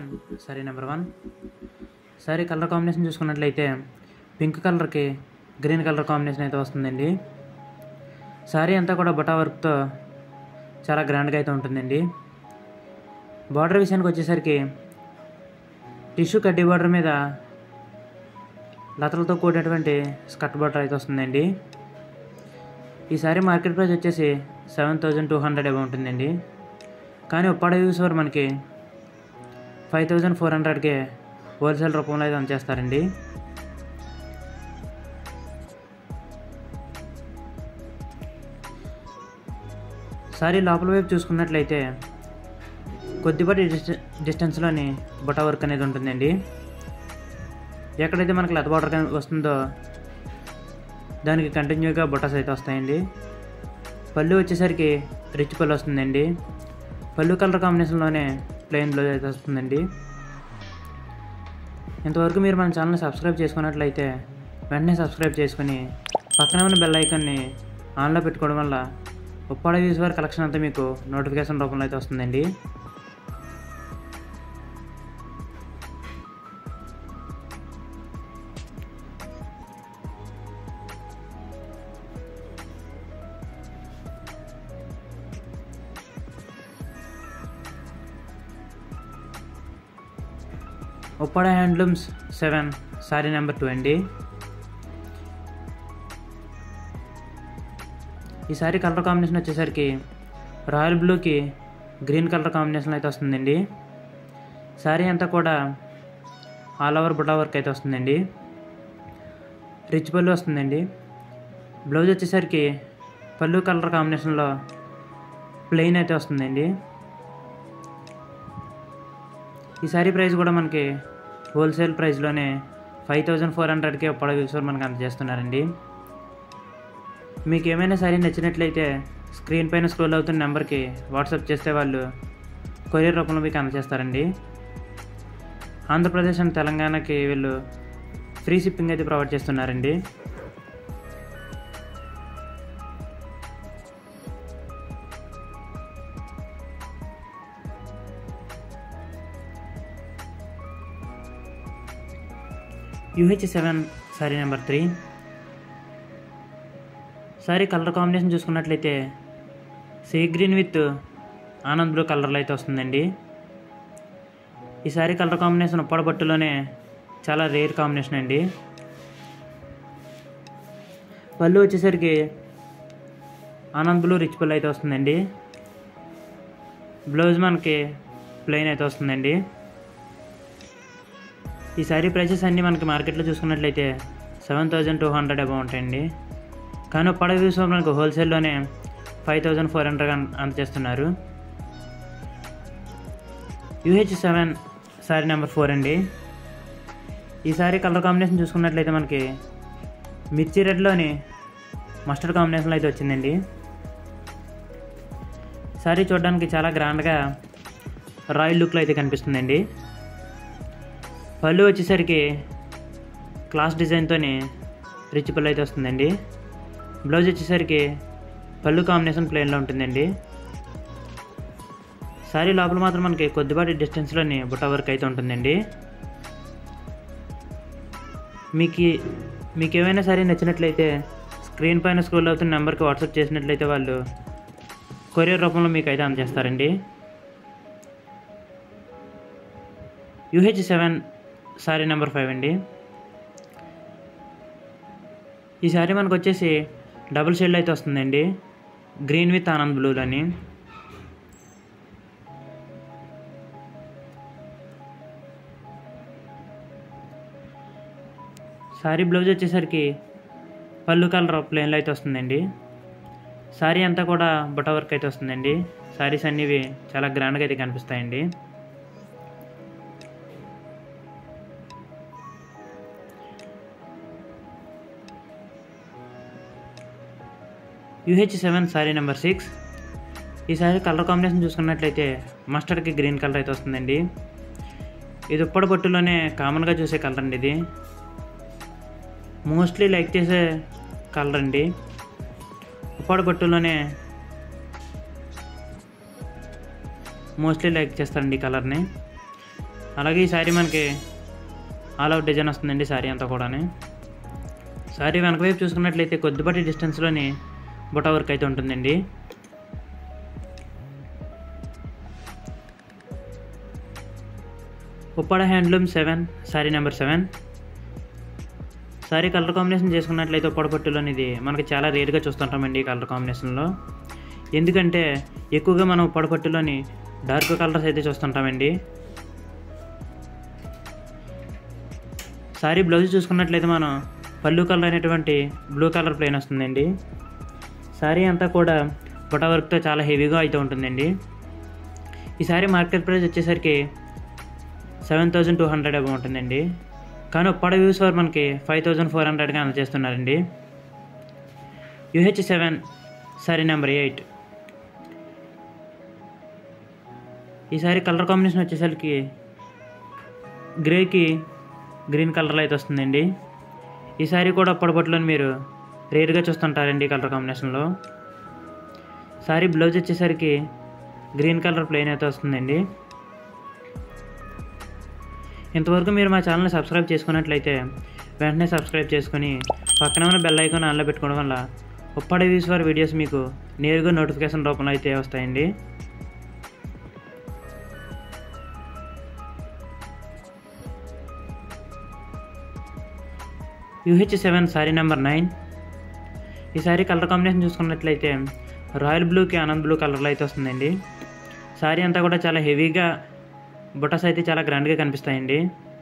collection sari number one sari colour combination చూసుకున్నట్లయితే pink కలర్కి green colour combination అయితే వస్తుందండి సారీ అంతా కూడా బటా వర్క్తో చాలా గ్రాండ్గా అయితే ఉంటుందండి బార్డర్ విషయానికి వచ్చేసరికి టిష్యూ కడ్డీ బార్డర్ మీద లతలతో కూడినటువంటి స్కర్ట్ బార్డర్ అయితే వస్తుందండి ఈ సారీ మార్కెట్ ప్రైస్ వచ్చేసి సెవెన్ థౌజండ్ టూ హండ్రెడ్ ఏమో ఉంటుందండి కానీ ఉప్పాడ యూస్ ఫర్ మనకి ఫైవ్ థౌజండ్ ఫోర్ హండ్రెడ్కే హోల్సేల్ రూపంలో అయితే అందజేస్తారండి సారీ లోపల వైపు చూసుకున్నట్లయితే కొద్దిపాటి డిస్ట డిస్టెన్స్లోని బుట్ట వర్క్ అనేది ఉంటుందండి ఎక్కడైతే మనకి లత బార్డర్ వస్తుందో దానికి కంటిన్యూగా బుట్టస్ అయితే వస్తాయండి పళ్ళు వచ్చేసరికి రిచ్ పళ్ళు వస్తుందండి పళ్ళు కలర్ కాంబినేషన్లోనే ప్లెయిన్ బ్లౌజ్ అయితే వస్తుందండి ఇంతవరకు మీరు మన ఛానల్ని సబ్స్క్రైబ్ చేసుకున్నట్లయితే వెంటనే సబ్స్క్రైబ్ చేసుకుని పక్కనే ఉన్న బెల్ ఐకాన్ని ఆన్లో పెట్టుకోవడం వల్ల ఉప్పాడ యూస్ వారి కలెక్షన్ అంతా మీకు నోటిఫికేషన్ రూపంలో అయితే వస్తుందండి Uppada handlooms seven sari number two అండి ఈ సారీ కలర్ కాంబినేషన్ వచ్చేసరికి రాయల్ బ్లూకి గ్రీన్ కలర్ కాంబినేషన్ అయితే వస్తుందండి సారీ అంతా కూడా ఆల్ ఓవర్ బుటా వర్క్ అయితే వస్తుందండి రిచ్ పళ్ళు వస్తుందండి బ్లౌజ్ వచ్చేసరికి పళ్ళు కలర్ కాంబినేషన్లో ప్లెయిన్ అయితే వస్తుందండి ఈ సారీ ప్రైస్ కూడా మనకి హోల్సేల్ ప్రైస్లోనే ఫైవ్ థౌజండ్ ఫోర్ హండ్రెడ్కి పొడవ యూసర్ మనకి అందజేస్తున్నారండి మీకు ఏమైనా సారీ నచ్చినట్లయితే స్క్రీన్ పైన స్క్రోల్ అవుతున్న నెంబర్కి వాట్సాప్ చేస్తే వాళ్ళు కొరియర్ రూపంలో మీకు అందజేస్తారండి ఆంధ్రప్రదేశ్ అండ్ తెలంగాణకి వీళ్ళు ఫ్రీ షిప్పింగ్ అయితే ప్రొవైడ్ చేస్తున్నారండి UH seven sari number three sari colour combination చూసుకున్నట్లయితే సీ గ్రీన్ విత్ ఆనంద్ బ్లూ కలర్లో అయితే వస్తుందండి ఈ సారీ కలర్ కాంబినేషన్ ఉప్పడ బట్టులోనే చాలా రేర్ కాంబినేషన్ అండి పళ్ళు వచ్చేసరికి ఆనంద్ బ్లూ రిచ్ పళ్ళు అయితే వస్తుందండి బ్లౌజ్ మనకి ప్లెయిన్ అయితే వస్తుందండి ఈ సారీ ప్రైసెస్ అన్నీ మనకి మార్కెట్లో చూసుకున్నట్లయితే seven thousand two hundred above ఉంటాయండి కానీ పడ వ్యూస్ మనకు హోల్సేల్లోనే ఫైవ్ థౌజండ్ ఫోర్ హండ్రెడ్ అందజేస్తున్నారు UH seven sari number four అండి ఈ సారీ కలర్ కాంబినేషన్ చూసుకున్నట్లయితే మనకి మిర్చి రెడ్లోని మస్టర్డ్ కాంబినేషన్లో అయితే వచ్చిందండి సారీ చూడడానికి చాలా గ్రాండ్గా రాయల్ లుక్లో అయితే కనిపిస్తుందండి పళ్ళు వచ్చేసరికి క్లాస్ డిజైన్తోని రిచ్ పళ్ళు అయితే వస్తుందండి బ్లౌజ్ వచ్చేసరికి పళ్ళు కాంబినేషన్ ప్లెయిన్లో ఉంటుందండి సారీ లోపల మాత్రం మనకి కొద్దిపాటి డిస్టెన్స్లోని బుట్ట వర్క్ అయితే ఉంటుందండి మీకు మీకు ఏమైనా సరే నచ్చినట్లయితే స్క్రీన్ పైన స్క్రోల్ అవుతున్న నెంబర్కి వాట్సాప్ చేసినట్లయితే వాళ్ళు కొరియర్ రూపంలో మీకు అయితే అందజేస్తారండి UH seven sari number five అండి ఈ సారీ మనకు వచ్చేసి డబుల్ షేడ్ అయితే వస్తుందండి గ్రీన్ విత్ ఆనంద్ బ్లూలని సారీ బ్లౌజ్ వచ్చేసరికి పళ్ళు కలర్ ప్లెయిన్లో అయితే వస్తుందండి సారీ అంతా కూడా బుట్ట వర్క్ అయితే వస్తుందండి సారీస్ అన్నీ చాలా గ్రాండ్గా అయితే కనిపిస్తాయండి UH seven sari number six ఈ సారీ కలర్ కాంబినేషన్ చూసుకున్నట్లయితే మస్టర్డ్కి గ్రీన్ కలర్ అయితే వస్తుందండి ఇది ఉప్పడ పట్టులోనే కామన్గా చూసే కలర్ అండి ఇది మోస్ట్లీ లైక్ చేసే కలర్ అండి ఉప్పాడ పట్టులోనే మోస్ట్లీ లైక్ చేస్తారండి ఈ కలర్ని అలాగే ఈ శారీ మనకి ఆల్ అవుట్ డిజైన్ వస్తుందండి శారీ అంతా కూడా శారీ వెనక వైపు చూసుకున్నట్లయితే కొద్దిపాటి డిస్టెన్స్లోని బుటా వర్క్ అయితే ఉంటుందండి Uppada handloom seven sari number seven sari colour combination చేసుకున్నట్లయితే ఉప్పాడ పట్టులో ఇది మనకి చాలా రేర్గా చూస్తుంటామండి ఈ కలర్ కాంబినేషన్లో ఎందుకంటే ఎక్కువగా మనం ఉప్పాడ పట్టులోని డార్క్ కలర్స్ అయితే చూస్తుంటామండి శారీ బ్లౌజ్ చూసుకున్నట్లయితే మనం పళ్ళు కలర్ అయినటువంటి బ్లూ కలర్ ప్లెయిన్ వస్తుందండి శారీ అంతా కూడా బుటా వర్క్తో చాలా హెవీగా అయితే ఉంటుందండి ఈ శారీ మార్కెట్ ప్రైస్ వచ్చేసరికి seven thousand two hundred above ఉంటుందండి కానీ ఉప్పాడ వ్యూస్ వారు మనకి ఫైవ్ థౌజండ్ ఫోర్ హండ్రెడ్గా అందజేస్తున్నారండి UH seven sari number eight ఈసారి కలర్ కాంబినేషన్ వచ్చేసరికి గ్రేకి గ్రీన్ కలర్లో అయితే వస్తుందండి ఈ శారీ కూడా అప్పటిపట్లో మీరు రేర్గా చూస్తుంటారండి ఈ కలర్ కాంబినేషన్లో శారీ బ్లౌజ్ వచ్చేసరికి గ్రీన్ కలర్ ప్లెయిన్ అయితే వస్తుందండి ఇంతవరకు మీరు మా ఛానల్ని సబ్స్క్రైబ్ చేసుకున్నట్లయితే వెంటనే సబ్స్క్రైబ్ చేసుకుని పక్కన ఉన్న బెల్ ఐకాన్ ఆన్లో పెట్టుకోవడం వల్ల ఉప్పాడ వ్యూస్ వారి వీడియోస్ మీకు నేరుగా నోటిఫికేషన్ రూపంలో అయితే వస్తాయండి UH seven sari number nine ఈ శారీ కలర్ కాంబినేషన్ చూసుకున్నట్లయితే రాయల్ బ్లూకి ఆనంద్ బ్లూ కలర్లో అయితే వస్తుందండి శారీ అంతా కూడా చాలా హెవీగా బుటాస్ అయితే చాలా గ్రాండ్గా కనిపిస్తాయండి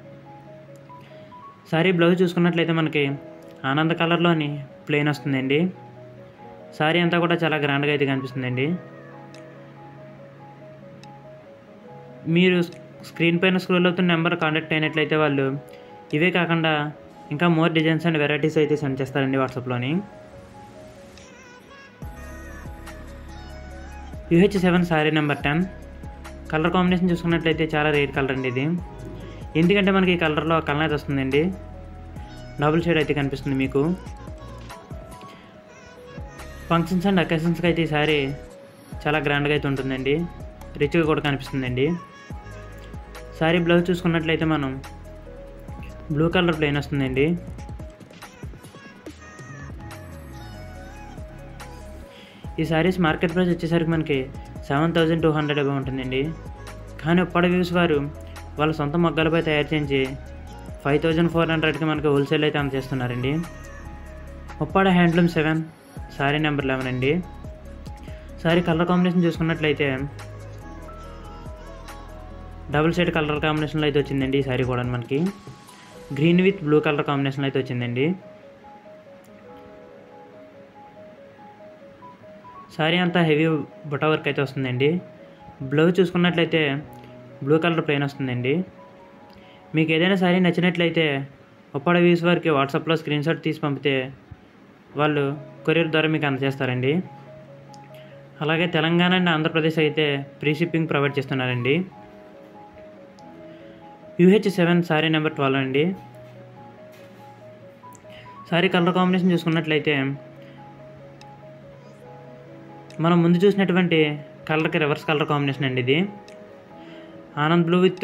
శారీ బ్లౌజ్ చూసుకున్నట్లయితే మనకి ఆనంద్ కలర్లోని ప్లెయిన్ వస్తుందండి శారీ అంతా కూడా చాలా గ్రాండ్గా అయితే కనిపిస్తుందండి మీరు స్క్రీన్ పైన స్క్రోల్ అవుతున్న నెంబర్ కాంటాక్ట్ అయినట్లయితే వాళ్ళు ఇవే కాకుండా ఇంకా మోర్ డిజైన్స్ అండ్ వెరైటీస్ అయితే సెండ్ చేస్తారండి వాట్సాప్లోని UH seven sari number ten colour combination చూసుకున్నట్లయితే చాలా రేర్ కలర్ అండి ఇది ఎందుకంటే మనకి ఈ కలర్లో కలర్ అయితే వస్తుందండి డబుల్ షేడ్ అయితే కనిపిస్తుంది మీకు ఫంక్షన్స్ అండ్ అకేషన్స్కి అయితే ఈ శారీ చాలా గ్రాండ్గా అయితే ఉంటుందండి రిచ్గా కూడా కనిపిస్తుందండి శారీ బ్లౌజ్ చూసుకున్నట్లయితే మనం బ్లూ కలర్ ప్లెయిన్ వస్తుందండి ఈ శారీస్ మార్కెట్ ప్రైస్ వచ్చేసరికి మనకి seven thousand two hundred above ఉంటుందండి కానీ ఉప్పడ వ్యూస్ వారు వాళ్ళ సొంత మొగ్గలపై తయారు చేయించి ఫైవ్ థౌజండ్ ఫోర్ హండ్రెడ్కి మనకి హోల్సేల్ అయితే అందజేస్తున్నారండి Uppada handloom seven sari number eleven అండి శారీ కలర్ కాంబినేషన్ చూసుకున్నట్లయితే డబుల్ షేడ్ కలర్ కాంబినేషన్లో అయితే వచ్చిందండి ఈ శారీ కూడా మనకి గ్రీన్ విత్ బ్లూ కలర్ కాంబినేషన్లో అయితే వచ్చిందండి శారీ అంతా హెవీ బుటా వర్క్ అయితే వస్తుందండి బ్లౌజ్ చూసుకున్నట్లయితే బ్లూ కలర్ ప్లెయిన్ వస్తుందండి మీకు ఏదైనా శారీ నచ్చినట్లయితే ఉప్పాడ వ్యూస్ వారికి వాట్సాప్లో స్క్రీన్ షాట్ తీసి పంపితే వాళ్ళు కొరియర్ ద్వారా మీకు అందజేస్తారండి అలాగే తెలంగాణ అండ్ ఆంధ్రప్రదేశ్ అయితే ఫ్రీ షిప్పింగ్ ప్రొవైడ్ చేస్తున్నారండి UH seven sari number twelve అండి శారీ కలర్ కాంబినేషన్ చూసుకున్నట్లయితే మనం ముందు చూసినటువంటి కలర్కి రివర్స్ కలర్ కాంబినేషన్ అండి ఇది ఆనంద్ బ్లూ విత్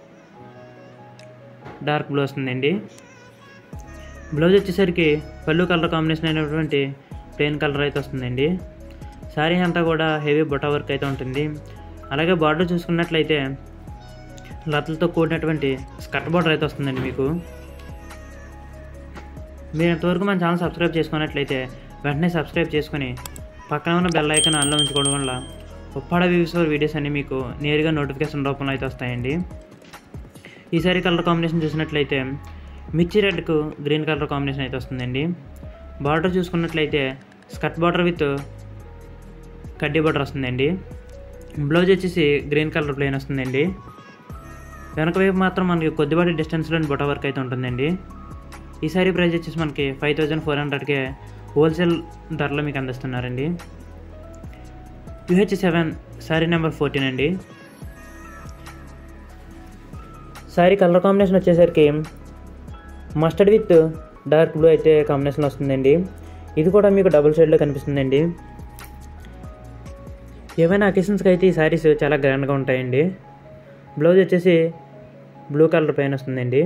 డార్క్ బ్లూ వస్తుందండి బ్లౌజ్ వచ్చేసరికి పళ్ళు కలర్ కాంబినేషన్ అయినటువంటి ప్లెయిన్ కలర్ అయితే వస్తుందండి శారీ అంతా కూడా హెవీ బొటా వర్క్ అయితే ఉంటుంది అలాగే బార్డర్ చూసుకున్నట్లయితే లతలతో కూడినటువంటి స్కర్ట్ బార్డర్ అయితే వస్తుందండి మీకు మీరు ఇంతవరకు మన ఛానల్ సబ్స్క్రైబ్ చేసుకున్నట్లయితే వెంటనే సబ్స్క్రైబ్ చేసుకుని పక్కన ఉన్న బెల్ ఐకాన్ ఆన్లో ఉంచుకోవడం వల్ల ఉప్పాడ వ్యూస్ వీడియోస్ అన్ని మీకు నేరుగా నోటిఫికేషన్ రూపంలో అయితే వస్తాయండి ఈసారి కలర్ కాంబినేషన్ చూసినట్లయితే మిర్చి రెడ్కు గ్రీన్ కలర్ కాంబినేషన్ అయితే వస్తుందండి బార్డర్ చూసుకున్నట్లయితే స్కర్ట్ బార్డర్ విత్ కడ్డీ బార్డర్ వస్తుందండి బ్లౌజ్ వచ్చేసి గ్రీన్ కలర్ ప్లెయిన్ వస్తుందండి వెనక వైపు మాత్రం మనకి కొద్దిపాటి డిస్టెన్స్లోని బొట వర్క్ అయితే ఉంటుందండి ఈ సారీ ప్రైస్ వచ్చేసి మనకి ఫైవ్ థౌజండ్ ఫోర్ హండ్రెడ్కే హోల్సేల్ ధరలో మీకు అందిస్తున్నారండి UH seven sari number fourteen అండి శారీ కలర్ కాంబినేషన్ వచ్చేసరికి మస్టర్డ్ విత్ డార్క్ బ్లూ అయితే కాంబినేషన్ వస్తుందండి ఇది కూడా మీకు డబుల్ షేడ్లో కనిపిస్తుందండి ఏవైనా అకేషన్స్కి అయితే ఈ శారీస్ చాలా గ్రాండ్గా ఉంటాయండి బ్లౌజ్ వచ్చేసి బ్లూ కలర్ పైన వస్తుందండి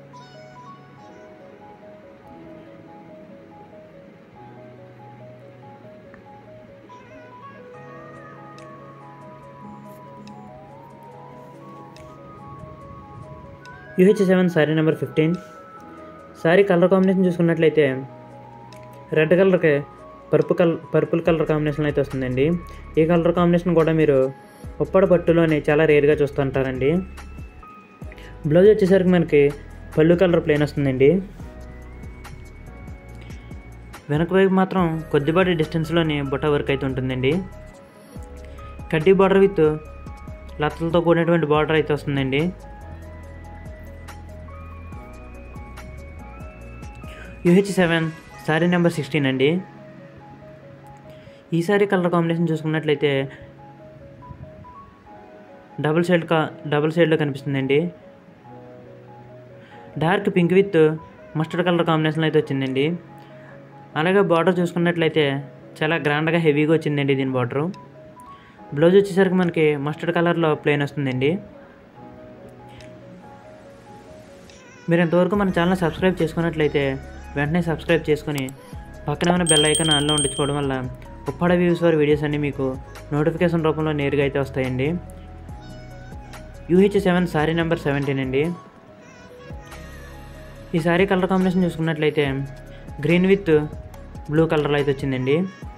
UH seven sari number fifteen sari colour combination చూసుకున్నట్లయితే రెడ్ కలర్కి purple colour purple colour combination అయితే వస్తుందండి ఈ కలర్ కాంబినేషన్ కూడా మీరు ఉప్పడ పట్టులోని చాలా రేర్గా చూస్తుంటారండి బ్లౌజ్ వచ్చేసరికి మనకి పళ్ళు కలర్ ప్లేన్ వస్తుందండి వెనక వైపు మాత్రం కొద్దిపాటి డిస్టెన్స్లోని బుట్ట వర్క్ అయితే ఉంటుందండి కడ్డీ బార్డర్ విత్ లతలతో కూడినటువంటి బార్డర్ అయితే వస్తుందండి UH seven sari number sixteen అండి ఈ సారీ కలర్ కాంబినేషన్ చూసుకున్నట్లయితే డబుల్ సైడ్ కా డబుల్ సైడ్లో కనిపిస్తుందండి dark pink with mustard colour కాంబినేషన్లో అయితే వచ్చిందండి అలాగే బార్డర్ చూసుకున్నట్లయితే చాలా గ్రాండ్గా హెవీగా వచ్చిందండి దీని బార్డరు బ్లౌజ్ వచ్చేసరికి మనకి మస్టర్డ్ కలర్లో ప్లెయిన్ వస్తుందండి మీరు ఇంతవరకు మన ఛానల్ సబ్స్క్రైబ్ చేసుకున్నట్లయితే వెంటనే సబ్స్క్రైబ్ చేసుకుని పక్కనే ఉన్న బెల్ ఐకాన్ ఆన్లో ఉండించుకోవడం వల్ల ఉప్పాడ వ్యూస్ వారి వీడియోస్ అన్నీ మీకు నోటిఫికేషన్ రూపంలో నేరుగా అయితే వస్తాయండి UH seven sari number seventeen అండి ఈ శారీ కలర్ కాంబినేషన్ చూసుకున్నట్లయితే గ్రీన్ విత్ బ్లూ కలర్లో అయితే వచ్చిందండి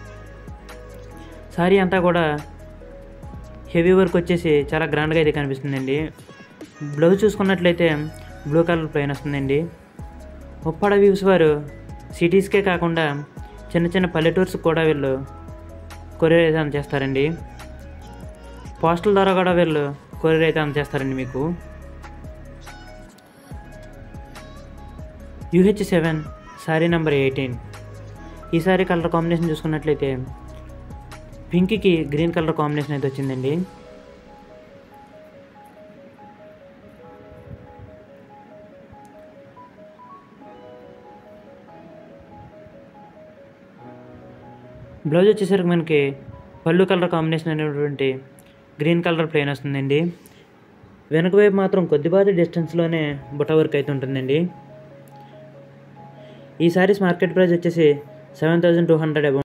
శారీ అంతా కూడా హెవీ వర్క్ వచ్చేసి చాలా గ్రాండ్గా అయితే కనిపిస్తుందండి బ్లౌజ్ చూసుకున్నట్లయితే బ్లూ కలర్ ప్లెయిన్ వస్తుందండి ఉప్పాడ వ్యూస్ వారు సిటీస్కే కాకుండా చిన్న చిన్న పల్లెటూర్స్ కూడా వీళ్ళు కొరియర్ అయితే అందజేస్తారండి పోస్టల్ ద్వారా కూడా వీళ్ళు కొరియర్ అయితే అందజేస్తారండి మీకు UH seven sari number eighteen ఈ సారీ కలర్ కాంబినేషన్ చూసుకున్నట్లయితే పింక్కి గ్రీన్ కలర్ కాంబినేషన్ అయితే వచ్చిందండి బ్లౌజ్ వచ్చేసరికి మనకి పళ్ళు కలర్ కాంబినేషన్ అనేటువంటి గ్రీన్ కలర్ ప్లెయిన్ వస్తుందండి వెనక వైపు మాత్రం కొద్దిపాటి డిస్టెన్స్లోనే బుట్ట వర్క్ అయితే ఉంటుందండి ఈ సారీస్ మార్కెట్ ప్రైస్ వచ్చేసి seven thousand two hundred above